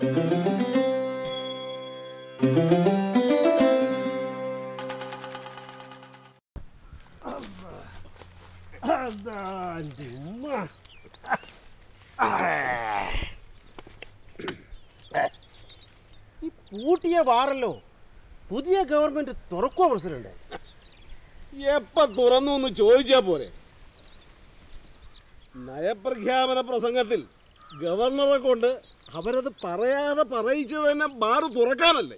ഈ പൂട്ടിയ വാറല്ലോ പുതിയ ഗവൺമെന്റ് തുറക്കുമോ പ്രസിഡന്റ് എപ്പ തുറന്നു എന്ന് ചോദിച്ചാ പോരെ നയപ്രഖ്യാപന പ്രസംഗത്തിൽ ഗവർണറെ കൊണ്ട് അവരത് പറയാതെ പറയിച്ചത് തന്നെ ബാറ് തുറക്കാനല്ലേ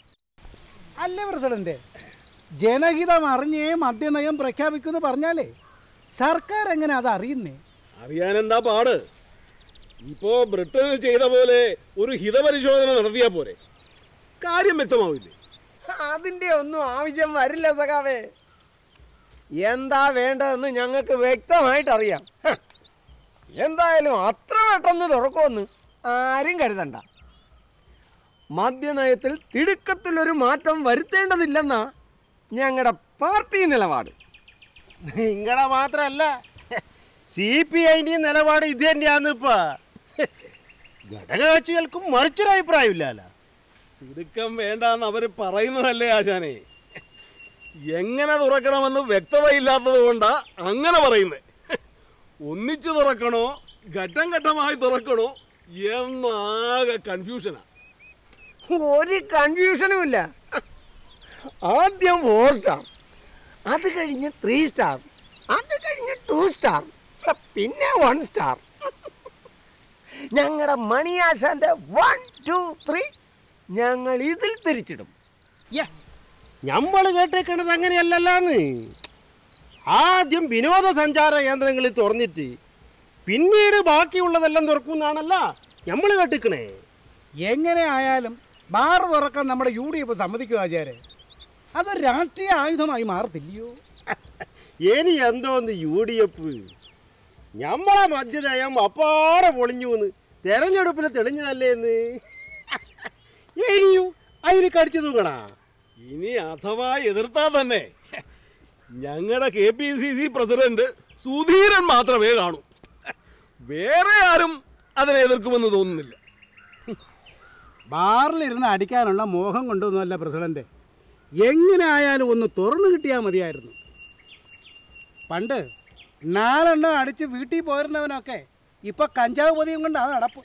അല്ലേ പ്രസിഡന്റ് ജനഹിതം അറിഞ്ഞേ മദ്യനയം പ്രഖ്യാപിക്കുമെന്ന് പറഞ്ഞാലേ സർക്കാർ എങ്ങനെ അത് അറിയുന്നേ അറിയാനെന്താ പാട് ഇപ്പോ ബ്രിട്ടനിൽ ചെയ്ത പോലെ ഒരു ഹിതപരിശോധന നടത്തിയാ പോരെ കാര്യം വ്യക്തമാവില്ലേ അതിന്റെ ഒന്നും ആവശ്യം വരില്ല സഖാവേ എന്താ വേണ്ടതെന്ന് ഞങ്ങൾക്ക് വ്യക്തമായിട്ട് അറിയാം ഹ, എന്തായാലും അത്ര പെട്ടെന്ന് തുറക്കുമെന്ന് ആരും കരുതണ്ട മദ്യനയത്തിൽ തിടുക്കത്തിലൊരു മാറ്റം വരുത്തേണ്ടതില്ലെന്നാ ഞങ്ങളുടെ പാർട്ടി നിലപാട് നിങ്ങളെ മാത്രല്ല സി പി ഐന്റെയും നിലപാട് ഇത് തന്നെയാന്ന് ഇപ്പൊ ഘടകകക്ഷികൾക്കും മറിച്ചൊരു അഭിപ്രായമില്ലല്ലോ തിടുക്കം വേണ്ടാന്ന് അവര് പറയുന്നതല്ലേ ആശാനെ എങ്ങനെ തുറക്കണമെന്ന് വ്യക്തതയില്ലാത്തത് കൊണ്ടാ അങ്ങനെ പറയുന്നത് ഒന്നിച്ചു തുറക്കണോ ഘട്ടം ഘട്ടമായി തുറക്കണോ എന്നാകെ കൺഫ്യൂഷനാ ഒരു കൺഫ്യൂഷനും ഇല്ല ആദ്യം ഫോർ സ്റ്റാർ അത് കഴിഞ്ഞ് ത്രീ സ്റ്റാർ അത് കഴിഞ്ഞ് ടു സ്റ്റാർ പിന്നെ വൺ സ്റ്റാർ ഞങ്ങളുടെ മണിയാശാന്റെ വൺ ടു ത്രീ ഞങ്ങൾ ഇതിൽ തിരിച്ചിടും നമ്മൾ കേട്ടേക്കണത് അങ്ങനെയല്ലല്ലാന്ന് ആദ്യം വിനോദസഞ്ചാര കേന്ദ്രങ്ങളിൽ തുറന്നിട്ട് പിന്നീട് ബാക്കിയുള്ളതെല്ലാം തുറക്കുന്നാണല്ല നമ്മൾ കേട്ടിക്കണേ എങ്ങനെ ആയാലും ബാർ തുറക്കാൻ നമ്മുടെ യു ഡി എഫ് സമ്മതിക്കും ആചാരെ അതൊരു രാഷ്ട്രീയ ആയുധമായി മാറത്തില്ലയോ ഇനി എന്തോന്ന് യു ഡി എഫ് ഞമ്മളെ മധ്യനയം അപ്പാടെ പൊളിഞ്ഞുന്ന് തെരഞ്ഞെടുപ്പിൽ തെളിഞ്ഞതല്ലേന്ന് ഇനിയും അതിന് കടിച്ചു തൂക്കണ ഇനി അഥവാ എതിർത്താ തന്നെ ഞങ്ങളുടെ K P C C president Sudheeran മാത്രമേ കാണൂ വേറെ ആരും അതിനെ എതിർക്കുമെന്ന് തോന്നുന്നില്ല ബാറിലിരുന്ന് അടിക്കാനുള്ള മോഹം കൊണ്ടൊന്നുമല്ല പ്രസിഡന്റ് എങ്ങനെ ആയാലും ഒന്ന് തുറന്നു കിട്ടിയാൽ മതിയായിരുന്നു പണ്ട് നാലെണ്ണം അടിച്ച് വീട്ടിൽ പോയിരുന്നവനൊക്കെ ഇപ്പൊ കഞ്ചാവ് പൊതിയും കൊണ്ട് അത് നടപ്പ്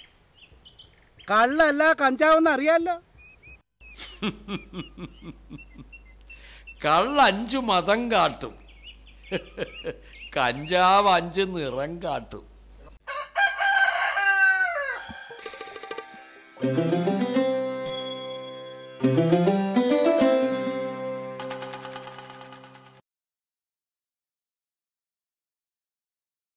കള്ളല്ല കഞ്ചാവെന്ന് അറിയാമല്ലോ കള്ളഞ്ചു മതം കാട്ടും കഞ്ചാവ് അഞ്ച് നിറം കാട്ടും ആ